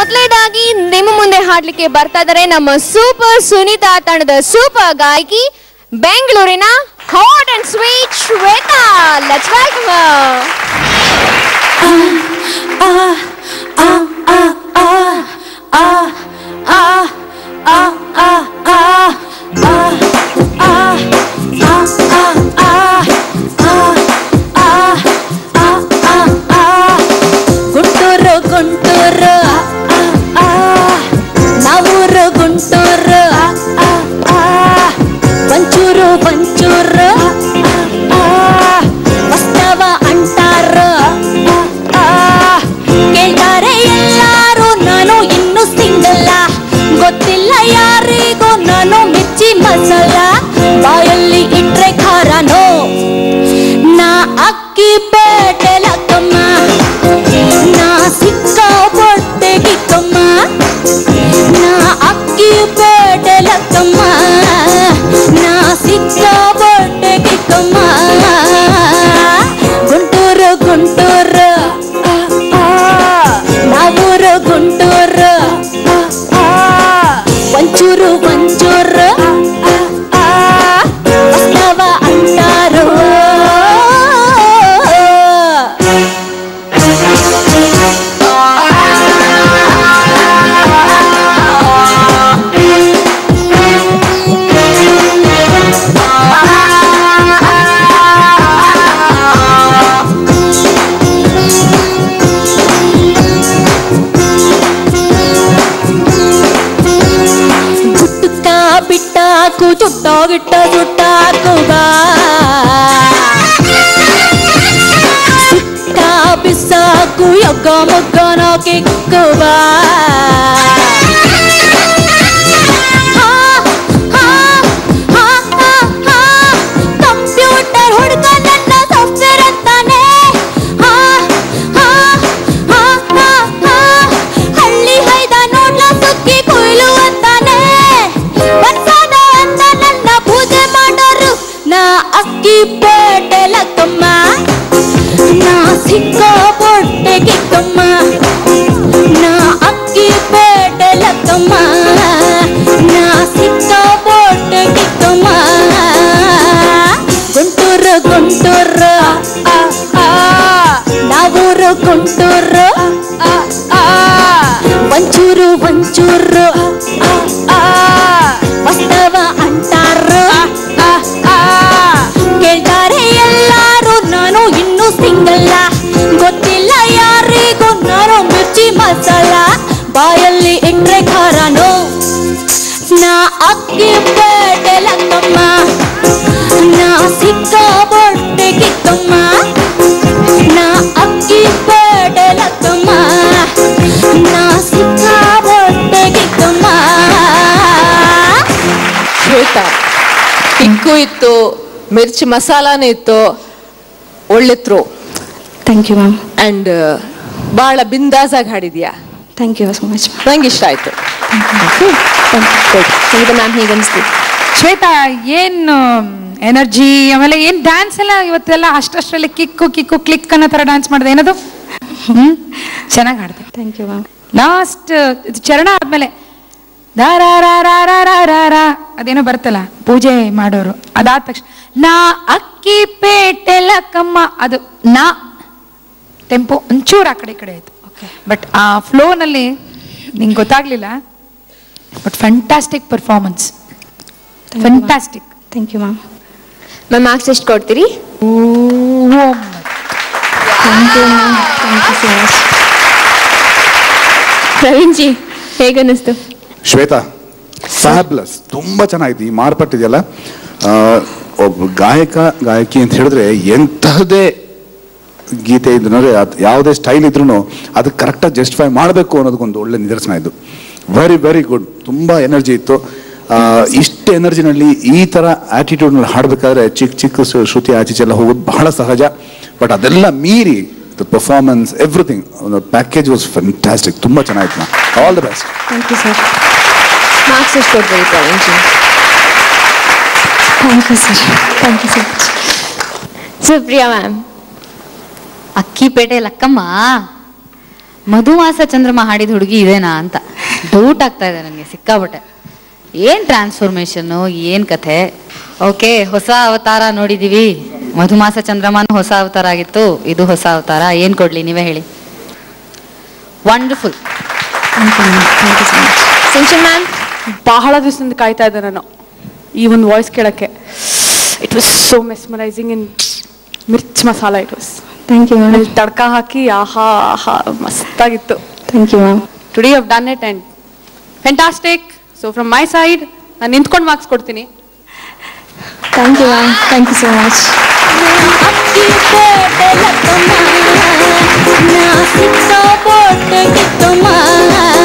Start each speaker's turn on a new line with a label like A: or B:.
A: ಮೊದಲನೇದಾಗಿ ನಿಮ್ಮ ಮುಂದೆ ಹಾಡ್ಲಿಕ್ಕೆ ಬರ್ತಾ ಇದ್ದಾರೆ ನಮ್ಮ ಸೂಪರ್ ಸುನೀತಾ ತಂಡದ ಸೂಪರ್ ಗಾಯಕಿ ಬೆಂಗಳೂರಿನ hot and sweet Shwetha let's welcome
B: Guntur Guntur ಆ, ಆ, ನಾವೂರು ಗುಂಟೂರು ಆ, ಆ, ಆ, ಒಂಚೂರು ಒಂಚೂರು ಆ, ಆ, ಮಸ್ತವ ಅಂಟಾರು ಆ, ಆ, ಕೇಳ್ತಾರೆ ಎಲ್ಲಾರು ನಾನು ಇನ್ನು ಸಿಂಗಲ್ಲ ಗೊತ್ತಿಲ್ಲ ಯಾರಿಗೂ ನಾನು ಮಿರ್ಚಿ ಮಸಾಲ ಬಾಯಲ್ಲಿ ಇಟ್ರೆ ಖಾರನೋ ನಾ ಅಕ್ಕಿ ಪೇಟೆ ಲಕ್ಕಮ್ಮ ನಾ ಸಿಕ್ಕ ಬೊಟ್ಟೆಗಿಕ್ಕಮ್ಮ ನಾ ಅಕ್ಕಿ ಪೇಟೆ ಲಕ್ಕಮ್ಮ ನಾ ಸಿಕ್ಕ ಬೊಟ್ಟೆಗಿಕ್ಕಮ್ಮ ಗುಂಟೂರು ಗುಂಟೂರು ಆ, ಆ, ನಾವೂರು ಗುಂಟೂರು ಆ, ಆ, ಒಂಚೂರು ಒಂಚೂರು ಆ, ಆ, ಆ, ಮಸ್ತವ ಅಂಟಾರು ಗುಟ್ಟುಕ ಬಿಟ್ಟಾಕು ಚುಟ್ಟೋಗಿಟ್ಟ ಸುಟ್ಟಾಕು ಬಾ ಸಿಕ್ಕ ಬಿಸಾಕು ಯಗ್ಗ ಮೊಗ್ಗನ ಕಿಕ್ಕು ಬಾ ಹಾ, ಹಾ, ಹಾ, ಹಾ, ಹಾ. ಕಂಪ್ಯೂಟರ್ ಹುಡುಗ ನನ್ನ ಸಾಫ್ಟ್ವೇರ್ ಅಂತಾನೆ ಹಾ, ಹಾ, ಹಾ, ಹಾ, ಹಾ. ಹಳ್ಳಿ ಹೈದ ನೋಡ್ಲ ಸುಕ್ಕಿ ಕೊಯ್ಲು ಅಂತಾನೆ ಬರ್ಸಾದ ಅಂತ ನನ್ನ ಪೂಜೆ ಮಾಡೋರು ನಾ ಅಕ್ಕಿ ಪೇಟೆ ಲಕ್ಕಮ್ಮ ನಾ ಸಿಕ್ಕ ಬೊಟ್ಟೆ ಕಿಕ್ಕಮ್ಮ ನಾ ಅಕ್ಕಿ ಪೇಟೆ ಲಕ್ಕಮ್ಮ ನಾ ಸಿಕ್ಕ ಬೊಟ್ಟೆ ಕಿಕ್ಕಮ್ಮ ಗುಂಟೂರು ಗುಂಟೂರು ಆ, ಆ, ನಾವೂರು ಗುಂಟೂರು ಆ, ಆ, ಒಂಚೂರು ಒಂಚೂರು ಆ, ಆ, ವಾಸ್ತವ ಅಂಟಾರು ಆ, ಆ, ಕೇಳ್ತಾರೆ ಎಲ್ಲಾರು ನಾನು ಇನ್ನೂ ಸಿಂಗಲ್ಲ ಗೊತ್ತಿಲ್ಲ ಯಾರಿಗೂ ನಾನು ಮಿರ್ಚಿ ಮಸಾಲ ಬಾಯಲ್ಲಿ ಇಟ್ರೆ ಖಾರನೋ ನಾ ಅಕ್ಕಿ ಪೇಟೆ ಲಕ್ಕಮ್ಮ ನಾ ಸಿಕ್ಕ ಬೊಟ್ಟೆ ಕಿಕ್ಕಮ್ಮ ನಾ ಅಕ್ಕಿ ಪೇಟೆ ಲಕ್ಕಮ್ಮ ನಾ ಸಿಕ್ಕ ಬೊಟ್ಟೆ ಕಿಕ್ಕಮ್ಮ
C: ಶ್ವೇತಾ ಟಿಕ್ಕು ಇತ್ತು ಮಿರ್ಚಿ ಮಸಾಲಾನೇ ಇತ್ತು ಒಳ್ಳೆ throw
B: thank you ma'am
C: and ಬಹಳ ಬಿಂದಾಸಾಗಿ ಹಾಡಿದ್ಯಾ
B: ಥ್ಯಾಂಕ್ ಯು ಸೊ ಮಚ್
C: ನಂಗೆ ಇಷ್ಟ ಆಯ್ತು
A: ಸಂಗೀತ ಮ್ಯಾಮ್ ಹೇಗನ್ಸ್ತು
D: ಶ್ವೇತಾ ಏನು ಎನರ್ಜಿ ಆಮೇಲೆ ಏನ್ ಡ್ಯಾನ್ಸ್ ಎಲ್ಲ ಇವತ್ತೆಲ್ಲ ಅಷ್ಟಷ್ಟರಲ್ಲಿ ಕಿಕ್ಕು ಕಿಕ್ಕು ಕ್ಲಿಕ್ ಅನ್ನೋ ತರ ಡ್ಯಾನ್ಸ್ ಮಾಡಿದೆ ಏನದು ಹ್ಮ್ ಚೆನ್ನಾಗಿ ಹಾಡ್ದೆ
B: ಥ್ಯಾಂಕ್ ಯು ಮ್ಯಾಮ್
D: ಲಾಸ್ಟ್ ಚರಣ ಆದ್ಮೇಲೆ ದಾರ ರಾ ರಾ ರಾ ರಾ ರಾ ರಾ ಅದೇನೋ ಬರುತ್ತಲ್ಲ ಪೂಜೆ ಮಾಡೋರು ಅದಾದ ತಕ್ಷಣ ನಾ ಅಕ್ಕಿ ಪೇಟೆ ಲಕ್ಕಮ್ಮ ಅದು ನಾ ಟೆಂಪೋ ಒಂಚೂರು ಆ ಕಡೆ ಈ ಕಡೆ ಆಯ್ತು ಬಟ್ ಆ ಫ್ಲೋನಲ್ಲಿ ನಿಂಗೆ ಗೊತ್ತಾಗ್ಲಿಲ್ಲ but fantastic performance fantastic
B: thank you ma'am
A: ma'am marks ಎಷ್ಟು ಕೊಡ್ತೀರಿ
D: ಓಂ
B: thank you ma'am thank you so much
A: Praveen ji ಹೇಗನ್ನಿಸ್ತು
E: ಶ್ವೇತಾ ಫ್ಯಾಬ್ಲಸ್ ತುಂಬ ಚೆನ್ನಾಗಿದೆ ಈ ಮಾರ್ಪಟ್ಟಿದೆಯಲ್ಲ ಆ, ಒಬ್ಬ ಗಾಯಕ ಗಾಯಕಿ ಅಂತ ಹೇಳಿದ್ರೆ ಎಂತಹದೇ ಗೀತೆ ಇದ್ರು ಅಂದರೆ ಅದು ಯಾವುದೇ ಸ್ಟೈಲ್ ಇದ್ರೂ ಅದು ಕರೆಕ್ಟಾಗಿ ಜಸ್ಟಿಫೈ ಮಾಡಬೇಕು ಅನ್ನೋದಕ್ಕೊಂದು ಒಳ್ಳೆ ನಿದರ್ಶನ ಇದು ವೆರಿ ವೆರಿ ಗುಡ್ ತುಂಬ ಎನರ್ಜಿ ಇತ್ತು ಆ, ಇಷ್ಟು ಎನರ್ಜಿನಲ್ಲಿ ಈ ಥರ ಆ್ಯಟಿಟ್ಯೂಡ್ನಲ್ಲಿ ಹಾಡಬೇಕಾದ್ರೆ ಚಿಕ್ಕ ಚಿಕ್ಕ ಶ್ರು- ಶ್ರುತಿ ಆಚೀಚೆ ಎಲ್ಲ ಹೋಗೋದು ಬಹಳ ಸಹಜ ಬಟ್ ಅದೆಲ್ಲ ಮೀರಿ the performance everything package was fantastic ತುಂಬ ಚೆನ್ನಾಗಿತ್ತು all the best
B: thank you sir
A: marks ಎಷ್ಟು ಕೊಡ್ತೀರಿ Praveen ji
B: thank you sir thank you so much
A: Supriya ma'am
F: Akkipete Lakkamma
B: ಮಧುಮಾಸ ಚಂದ್ರಮ ಹಾಡಿದ ಹುಡುಗಿ ಇದೇನಾ ಅಂತ ಡೌಟ್ ಆಗ್ತಾ ಇದೆ ನನಗೆ ಸಿಕ್ಕಾಬಟ್ಟೆ ಏನ್ ಟ್ರಾನ್ಸ್ಫಾರ್ಮೇಶನ್ ಏನ್ ಕಥೆ ಓಕೆ ಹೊಸ ಅವತಾರ ನೋಡಿದೀವಿ ಮಧುಮಾಸ ಚಂದ್ರಮಾನು ಹೊಸ ಅವತಾರ ಆಗಿತ್ತು ಇದು ಹೊಸ ಅವತಾರ ಏನ್ ಕೊಡ್ಲಿ ನೀವೇ ಹೇಳಿ ವಂಡರ್ಫುಲ್
A: ಸಿಂಚನ್ ಮ್ಯಾಮ್
F: ಬಹಳ ದಿವಸದಿಂದ ಕಾಯ್ತಾ ಇದ್ದೆ ನಾನು ಈ ಒಂದು ವಾಯ್ಸ್ ಕೇಳಕ್ಕೆ it was so mesmerizing in Mirch Masala it was
A: thank you ma'am
F: ತಡ್ಕ ಹಾಕಿ ಆಹಾ ಆಹಾ ಮಸ್ತಾಗಿತ್ತು
A: thank you ma'am
F: today have done it and fantastic so from my side ನಾನು ನಿಂತ್ಕೊಂಡು ಮಾರ್ಕ್ಸ್ ಕೊಡ್ತೀನಿ
A: thank you ma'am thank you so much
B: Akkipete Lakkamma ನಾ ಸಿಕ್ಕ ಬೋಟೆ ಕಿತ್ತಮ್ಮ